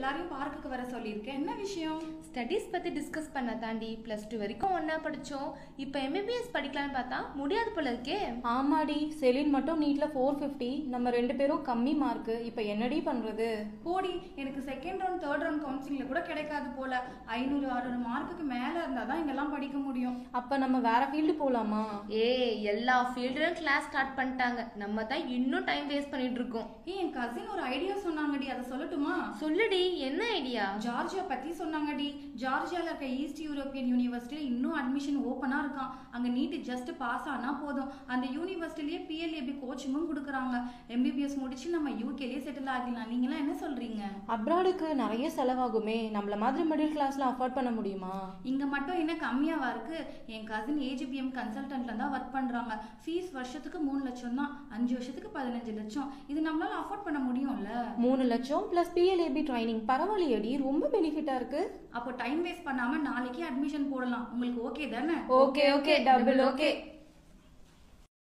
எல்லாரையும் பார்க்குக்கு வர சொல்லியிருக்கேன் என்ன விஷயம் ஸ்டடீஸ் பற்றி டிஸ்கஸ் பண்ண தாண்டி ப்ளஸ் டூ வரைக்கும் ஒன்றா படித்தோம் இப்போ எம்பிபிஎஸ் படிக்கலான்னு பார்த்தா முடியாது போல இருக்கே ஆமாடி செலின் மட்டும் நீட்ல ஃபோர் ஃபிஃப்டி நம்ம ரெண்டு பேரும் கம்மி மார்க்கு இப்போ என்னடி பண்றது போடி எனக்கு செகண்ட் ரவுண்ட் தேர்ட் ரவுண்ட் கவுன்சிலிங்ல கூட கிடைக்காது போல ஐநூறு அறுநூறு மார்க்குக்கு மேல இருந்தா தான் இங்கெல்லாம் படிக்க முடியும் அப்ப நம்ம வேற ஃபீல்டு போலாமா ஏய் எல்லா ஃபீல்டுலையும் கிளாஸ் ஸ்டார்ட் பண்ணிட்டாங்க நம்ம தான் இன்னும் டைம் வேஸ்ட் பண்ணிட்டு இருக்கோம் ஏய் என் கசின் ஒரு ஐடியா சொன்னாங்கடி அதை சொல்லட்டுமா சொல்லுடி என்ன ஐடியா ஜார்ஜியா பத்தி சொன்னாங்கடி ஜார்ஜியால இருக்க ஈஸ்ட் யூரோப்பியன் யூனிவர்சிட்டியில இன்னும் அட்மிஷன் ஓப்பனா இருக்கான் அங்க நீட் ஜஸ்ட் பாஸ் ஆனா போதும் அந்த யூனிவர்சிட்டிலேயே பிஎல்ஏபி கோச்சிங்கும் கொடுக்குறாங்க எம்பிபிஎஸ் முடிச்சு நம்ம யூகேலயே செட்டில் ஆகிடலாம் நீங்களாம் என்ன சொல்றீங்க அப்ராடுக்கு நிறைய செலவாகுமே நம்மள மாதிரி மிடில் கிளாஸ்ல அஃபோர்ட் பண்ண முடியுமா இங்க மட்டும் என்ன கம்மியாவா இருக்கு என் கசின் ஏஜிபிஎம் கன்சல்டன்ட்ல தான் ஒர்க் பண்றாங்க ஃபீஸ் வருஷத்துக்கு மூணு லட்சம் தான் அஞ்சு வருஷத்துக்கு பதினஞ்சு லட்சம் இது நம்மளால அஃபோர்ட் பண்ண முடியும்ல மூணு லட்சம் பிளஸ் பிஎல்ஏபி ட்ரைனிங் பரவாயில்லையடி ரொம்ப பெனிஃபிட்டா இருக்கு அப்போ டைம் வேஸ்ட் பண்ணாம நாளைக்கே அட்மிஷன் போடலாம் உங்களுக்கு ஓகே தானே ஓகே ஓகே டபுள் ஓகே